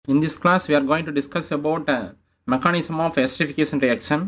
In this class, we are going to discuss about uh, mechanism of esterification reaction.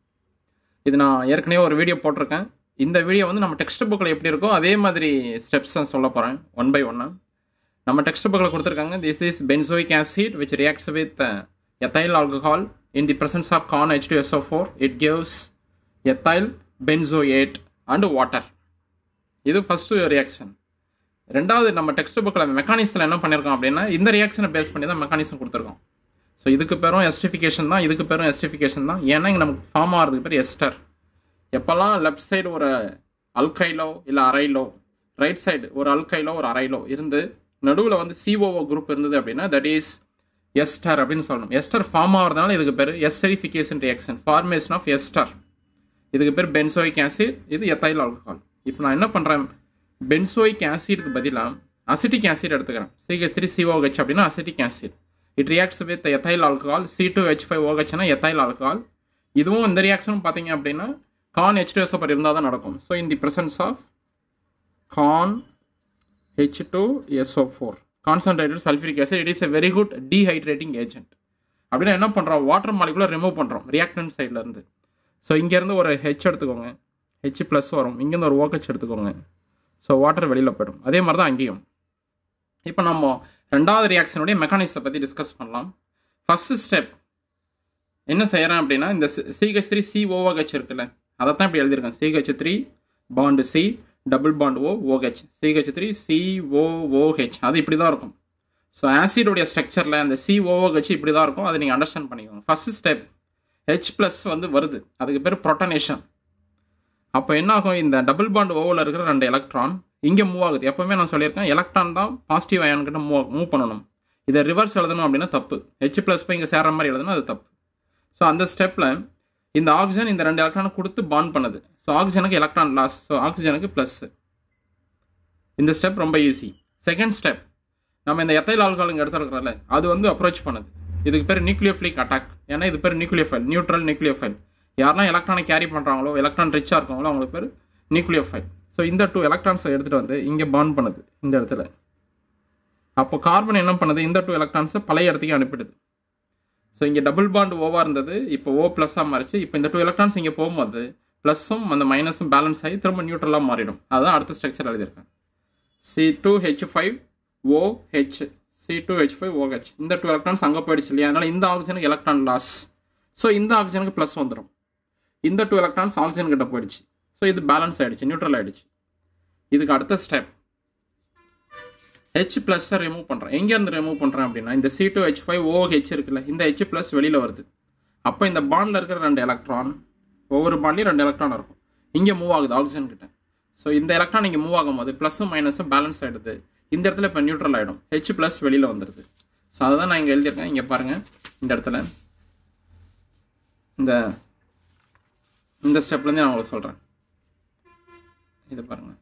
இது நான் ஏற்கனவே ஒரு video போட்டிருக்கேன் இந்த வீடியோ வந்து நம்ம டெக்ஸ்ட் புக்கில் எப்படி இருக்கோ அதே மாதிரி ஸ்டெப்ஸ் தான் சொல்ல போகிறேன் ஒன் பை ஒன்னாக நம்ம டெக்ஸ்ட் புக்கில் கொடுத்துருக்காங்க this is benzoic acid which reacts with ethyl alcohol in the presence of con H two S O four it gives ethyl benzoate and water இது ஃபஸ்ட்டு ரியாக்ஷன் ரெண்டாவது நம்ம டெக்ஸ்ட் புக்கில் மெக்கானிசத்தில் என்ன பண்ணியிருக்கோம் அப்படின்னா இந்த ரியாக்ஷனை பேஸ் பண்ணி தான் மெக்கானிசம் கொடுத்துருக்கோம் ஸோ இதுக்கு பேரும் எஸ்டிஃபிகேஷன் தான் இதுக்கு பேரும் எஸ்டிஃபிகேஷன் தான் ஏன்னா இங்கே நமக்கு ஃபார்ம் ஆகிறதுக்கு பேர் எஸ்டர் எப்போல்லாம் லெஃப்ட் சைடு ஒரு அல்கைலோ இல்லை அரைலோ ரைட் சைடு ஒரு அல்கைலோ ஒரு அரைலோ இருந்து நடுவில் வந்து சிஓஓ குரூப் இருந்தது அப்படின்னா தட் இஸ் எஸ்டர் அப்படின்னு சொல்லணும் எஸ்டர் ஃபார்ம் ஆகிறதுனால இதுக்கு பேர் esterification reaction formation of ester இதுக்கு பேர் பென்சோயிக் ஆசிட் இது எத்தைல் ஆல்கஹால் இப்போ நான் என்ன பண்ணுறேன் பென்சோயிக் ஆசிடுக்கு பதிலாக அசிட்டிக் ஆசிட் எடுத்துக்கிறேன் சிஹெச் த்ரீ சிஓஹெச் அப்படின்னா acetic acid it reacts with ethyl alcohol C two H five ஓஹெச்னா எத்தைல் ஆல்கஹால் இதுவும் இந்த ரியாக்ஷனும் பார்த்தீங்க அப்படின்னா கான் ஹெச் டூ எஸ்ஓபர் இருந்தால் தான் நடக்கும் so in the presence of con H two S O four concentrated sulphuric acid it is a very good dehydrating agent அப்படின்னா என்ன பண்ணுறோம் வாட்டர் மாலிகுலர் ரிமூவ் பண்ணுறோம் ரியாக்டன் சைட்லேருந்து ஸோ இங்கேருந்து ஒரு ஹெச் எடுத்துக்கோங்க ஹெச் ப்ளஸ் வரும் இங்கேருந்து ஒரு ஓஹெச் எடுத்துக்கோங்க ஸோ வாட்டர் வெளியில் போயிடும் அதே மாதிரி தான் அங்கேயும் இப்போ நம்ம ரெண்டாவது ரியாக்ஷனுடைய மெக்கானிசத்தை பற்றி டிஸ்கஸ் பண்ணலாம் ஃபஸ்ட்டு ஸ்டெப் என்ன செய்கிறேன் அப்படின்னா இந்த சிஹெச் த்ரீ சி ஓஓஹெச் இருக்குல்ல அதை தான் இப்படி எழுதியிருக்கேன் C H three bond C double bond O O H C H three C O O H அது இப்படி தான் இருக்கும் ஸோ ஆசிடோடைய ஸ்ட்ரக்சரில் அந்த சி ஓஓஹெச் இப்படி தான் இருக்கும் அதை நீங்கள் அண்டர்ஸ்டாண்ட் பண்ணிக்கோங்க ஃபஸ்ட்டு ஸ்டெப் ஹெச் ப்ளஸ் வந்து வருது அதுக்கு பேர் ப்ரொட்டனேஷன் அப்போ என்ன ஆகும் இந்த டபுள் பாண்ட் ஓவில் இருக்கிற ரெண்டு எலக்ட்ரான் இங்கே மூவ் ஆகுது எப்போவுமே நான் சொல்லியிருக்கேன் எலக்ட்ரான் தான் பாசிட்டிவ் அயன்கிட்ட மூவ் மூவ் பண்ணணும் இதை ரிவர்ஸ் எழுதணும் அப்படின்னா தப்பு ஹெச் ப்ளஸ் போய் இங்கே சேர்ற மாதிரி எழுதணும் அது தப்பு ஸோ அந்த ஸ்டெப்பில் இந்த ஆக்சிஜன் இந்த ரெண்டு எலக்ட்ரானை கொடுத்து பாண்ட் பண்ணுது ஸோ ஆக்சிஜனுக்கு எலக்ட்ரான் லாஸ் ஸோ ஆக்சிஜனுக்கு ப்ளஸ் இந்த ஸ்டெப் ரொம்ப ஈஸி செகண்ட் ஸ்டெப் நம்ம இந்த எத்தைல் ஆல்காலுங்க எடுத்துருக்கிறோம்ல அது வந்து அப்ரோச் பண்ணுது இதுக்கு பேர் நியூக்ளியோஃபிலிக் அட்டாக் ஏன்னா இது பேர் நியூக்ளியோஃபைல் நியூட்ரல் நியூக்ளியோஃபைல் யாரெல்லாம் எலக்ட்ரானை கேரி பண்ணுறாங்களோ எலக்ட்ரான் ரிச்சாக இருக்காங்களோ அவங்களுக்கு பேர் நியூக்ளியோஃபைல் ஸோ இந்த டூ எலக்ட்ரான்ஸை எடுத்துகிட்டு வந்து இங்கே பாண்ட் பண்ணுது இந்த இடத்துல அப்போ கார்பன் என்ன பண்ணுது இந்த டூ எலக்ட்ரான்ஸை பழைய இடத்துக்கு அனுப்பிடுது ஸோ இங்கே டபுள் பாண்ட் ஓவாக இருந்தது இப்போ ஓ ப்ளஸ்ஸாக மாறிச்சு இப்போ இந்த டூ எலக்ட்ரான்ஸ் இங்கே போகும்போது ப்ளஸ்ஸும் அந்த மைனஸும் பேலன்ஸ் ஆகி திரும்ப நியூட்ரலாக மாறிடும் அதுதான் அடுத்த ஸ்ட்ரக்சர் எழுதியிருக்கேன் C two H five O H C two H five O H இந்த டூ எலக்ட்ரான்ஸ் அங்கே போயிடுச்சு இல்லையா அதனால் இந்த ஆக்சிஜனுக்கு எலக்ட்ரான் லாஸ் ஸோ இந்த ஆக்சிஜனுக்கு ப்ளஸ் வந்துடும் இந்த டூ எலக்ட்ரான்ஸ் ஆக்சிஜன் கிட்ட போயிடுச்சு ஸோ இது பேலன்ஸ் ஆகிடுச்சு நியூட்ரல் ஆகிடுச்சு இதுக்கு அடுத்த ஸ்டெப் ஹெச் ப்ளஸ்ஸை ரிமூவ் பண்ணுறேன் எங்கேருந்து ரிமூவ் பண்ணுறேன் அப்படின்னா இந்த C two H five O H இருக்குல்ல இந்த ஹெச் ப்ளஸ் வெளியில் வருது அப்போ இந்த பாண்டில் இருக்கிற ரெண்டு எலக்ட்ரான் ஒவ்வொரு பாண்ட்லையும் ரெண்டு எலக்ட்ரான் இருக்கும் இங்கே மூவ் ஆகுது ஆக்சிஜன் கிட்ட ஸோ இந்த எலக்ட்ரான் இங்கே மூவ் ஆகும்போது ப்ளஸும் மைனஸும் பேலன்ஸ் ஆகிடுது இந்த இடத்துல இப்போ நியூட்ரல் ஆகிடும் ஹெச் ப்ளஸ் வெளியில் வந்துடுது ஸோ அதை தான் நான் இங்கே எழுதியிருக்கேன் இங்கே பாருங்கள் இந்த இடத்துல இந்த இந்த ஸ்டெப்லேருந்து நான் உங்களுக்கு சொல்கிறேன் இது பாருங்கள்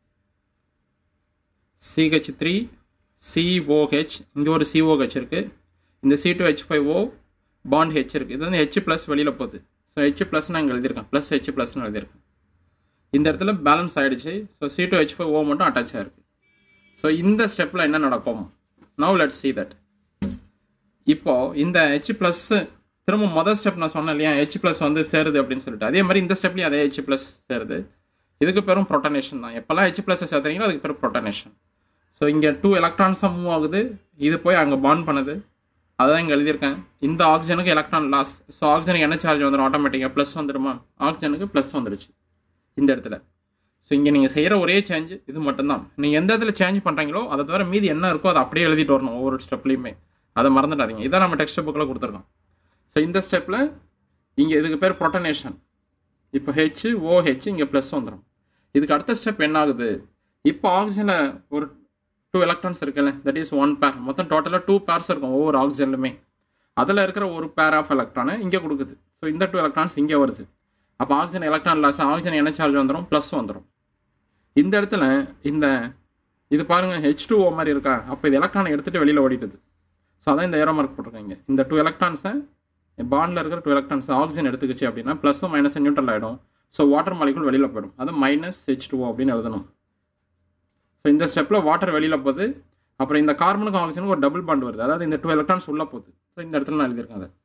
சிஹெச் த்ரீ சிஓஹெச் இங்கே ஒரு சிஓஹெச் இருக்குது இந்த C two H five O bond H இருக்குது இது வந்து ஹெச் ப்ளஸ் வெளியில் போகுது ஸோ ஹெச் ப்ளஸ் நான் இங்கே எழுதியிருக்கேன் ப்ளஸ் ஹெச் ப்ளஸ்னு எழுதியிருக்கேன் இந்த இடத்துல பேலன்ஸ் ஆகிடுச்சு so C two H five O மட்டும் அட்டாச் ஆகிருக்கு ஸோ இந்த ஸ்டெப்பில் என்ன நடக்கும் நவ் லெட் சி தட் இப்போது இந்த ஹெச் ப்ளஸ் திரும்ப மொதல் ஸ்டெப் நான் சொன்னேன் இல்லையா ஹெச் ப்ளஸ் வந்து சேருது அப்படின்னு சொல்லிட்டு அதே மாதிரி இந்த ஸ்டெப்லேயும் அதே ஹெச் ப்ளஸ் சேருது இதுக்கு பேரும் ப்ரொட்டனேஷன் தான் எப்போல்லாம் ஹெச் ப்ளஸ் சேர்த்துறீங்களோ அதுக்கு பேர் ப்ரொட்டனேஷன் ஸோ இங்கே டூ எலக்ட்ரான்ஸாக மூவ் ஆகுது இது போய் அங்கே பாண்ட் பண்ணுது அதான் இங்கே எழுதியிருக்கேன் இந்த ஆக்சிஜனுக்கு எலக்ட்ரான் லாஸ் ஸோ ஆக்சிஜனுக்கு என்ன சார்ஜ் வந்துடும் ஆட்டோமேட்டிக்காக ப்ளஸ் வந்துடுமா ஆக்சிஜனுக்கு ப்ளஸ் வந்துடுச்சு இந்த இடத்துல ஸோ இங்கே நீங்கள் செய்கிற ஒரே சேஞ்ச் இது மட்டும்தான் நீங்கள் எந்த இடத்துல சேஞ்ச் பண்ணுறீங்களோ அதை தவிர மீதி என்ன இருக்கோ அதை அப்படியே எழுதிட்டு வரணும் ஒவ்வொரு ஸ்டெப்லையுமே அதை மறந்துடாதீங்க இதான் நம்ம டெக்ஸ்ட் புக்கில் கொடுத்துருக்கோம் ஸோ இந்த ஸ்டெப்பில் இங்கே இதுக்கு பேர் ப்ரொட்டனேஷன் இப்போ ஹெச் ஓஹெச் இங்கே ப்ளஸ் வந்துடும் இதுக்கு அடுத்த ஸ்டெப் என்ன ஆகுது இப்போ ஆக்சிஜனில் ஒரு டூ எலக்ட்ரான்ஸ் இருக்குல்ல தட் இஸ் ஒன் பேர் மொத்தம் டோட்டலாக டூ பேர்ஸ் இருக்கும் ஒவ்வொரு ஆக்சிஜன்லுமே அதில் இருக்கிற ஒரு பேர் ஆஃப் எலக்ட்ரானை இங்கே கொடுக்குது ஸோ இந்த டூ எலக்ட்ரான்ஸ் இங்கே வருது அப்போ ஆக்சிஜன் எலக்ட்ரான் லாஸ் ஆக்சிஜன் என்ன சார்ஜ் வந்துடும் ப்ளஸ் வந்துடும் இந்த இடத்துல இந்த இது பாருங்கள் ஹெச் டூ ஓ மாதிரி இருக்கா அப்போ இது எலக்ட்ரானை எடுத்துகிட்டு வெளியில் ஓடிடுது ஸோ அதான் இந்த ஏரோ மார்க் போட்டிருக்காங்க இந்த டூ எலக்ட்ரான்ஸை பாண்டில் இருக்கிற டூ எலக்ட்ரான்ஸ் ஆக்சிஜன் எடுத்துக்கிச்சு அப்படின்னா ப்ளஸும் மைனஸும் நியூட்ரல் ஆகிடும் ஸோ வாட்டர் மாலிகுல் வெளியில் போயிடும் அது மைனஸ் ஹெச் டூ அப்படின்னு எழுதணும் ஸோ இந்த ஸ்டெப்பில் வாட்டர் வெளியில் போகுது அப்புறம் இந்த கார்பனுக்கும் ஆக்சிஜனுக்கும் ஒரு டபுள் பாண்ட் வருது அதாவது இந்த டூ எலக்ட்ரான்ஸ் உள்ளே போகுது ஸோ இந்த இடத்துல நான் எழுதியிருக்கேன் அதை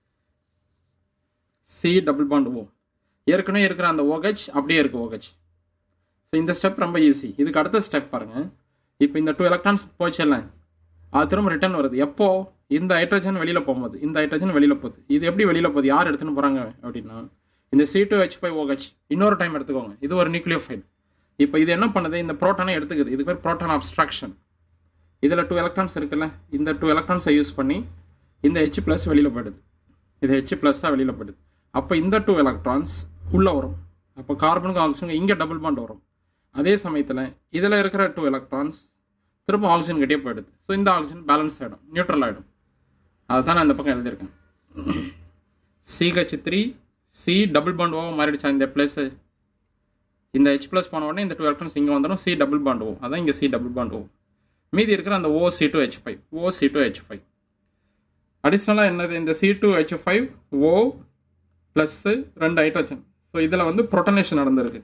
சி டபுள் பாண்ட் ஓ ஏற்கனவே இருக்கிற அந்த OH அப்படியே இருக்கு OH ஸோ இந்த ஸ்டெப் ரொம்ப ஈஸி இதுக்கு அடுத்த ஸ்டெப் பாருங்க இப்போ இந்த டூ எலக்ட்ரான்ஸ் போச்சுல்ல அது திரும்ப ரிட்டர்ன் வருது எப்போ இந்த ஹைட்ரஜன் வெளியில் போகும்போது இந்த ஹைட்ரஜன் வெளியில் போகுது இது எப்படி வெளியில் போகுது யார் எடுத்துன்னு போகிறாங்க அப்படின்னா இந்த C two H five O H இன்னொரு டைம் எடுத்துக்கோங்க இது ஒரு நியூக்ளியோஃபைல் இப்போ இது என்ன பண்ணுது இந்த ப்ரோட்டானை எடுத்துக்குது இது பேர் ப்ரோட்டான் அப்ஸ்ட்ராக்ஷன் இதில் டூ எலக்ட்ரான்ஸ் இருக்குல்ல இந்த டூ எலக்ட்ரான்ஸை யூஸ் பண்ணி இந்த ஹெச் ப்ளஸ் வெளியில் போயிடுது இது ஹெச் ப்ளஸ்ஸாக வெளியில் போயிடுது அப்போ இந்த டூ எலக்ட்ரான்ஸ் உள்ளே வரும் அப்போ கார்பனுக்கு ஆக்சிஜனுக்கு இங்கே டபுள் பாண்ட் வரும் அதே சமயத்தில் இதில் இருக்கிற டூ எலக்ட்ரான்ஸ் திரும்ப ஆக்சிஜன் கிட்டே போயிடுது ஸோ இந்த ஆக்சிஜன் பேலன்ஸ் ஆகிடும் நியூட்ரல் ஆகிடும் அதுதான் நான் இந்த பக்கம் எழுதியிருக்கேன் C H three C double bond O மாறிடுச்சா இந்த பிளேஸு இந்த ஹெச் ப்ளஸ் போன உடனே இந்த டூ எலக்ட்ரான்ஸ் இங்கே வந்துடும் சி டபுள் பாண்ட் ஓ அதான் இங்கே சி டபுள் பாண்ட் ஓ மீதி இருக்கிற அந்த O C two H five O C two H five அடிஷ்னலாக என்னது இந்த C two H five O plus ரெண்டு ஹைட்ரஜன் ஸோ இதில் வந்து ப்ரொட்டனேஷன் நடந்திருக்கு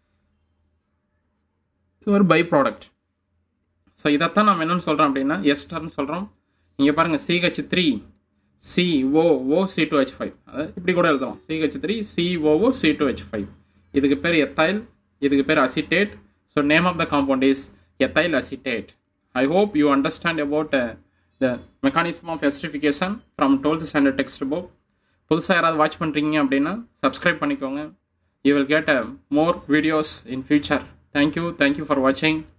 இது ஒரு பை ப்ராடக்ட் ஸோ இதைத்தான் நம்ம என்னன்னு சொல்கிறோம் அப்படின்னா எஸ்டர்னு சொல்கிறோம் நீங்கள் பாருங்கள் C H three C O O C two H five அதாவது இப்படி கூட எழுதலாம் C H three C O O C two H five இதுக்கு பேர் எத்தைல் இதுக்கு பேர் acetate so name of the compound is ethyl acetate I hope you understand about the mechanism of esterification from twelfth standard text book புதுசாக யாராவது watch பண்ணுறீங்க அப்படின்னா subscribe பண்ணிக்கோங்க you will get more videos in future thank you thank you for வாட்சிங்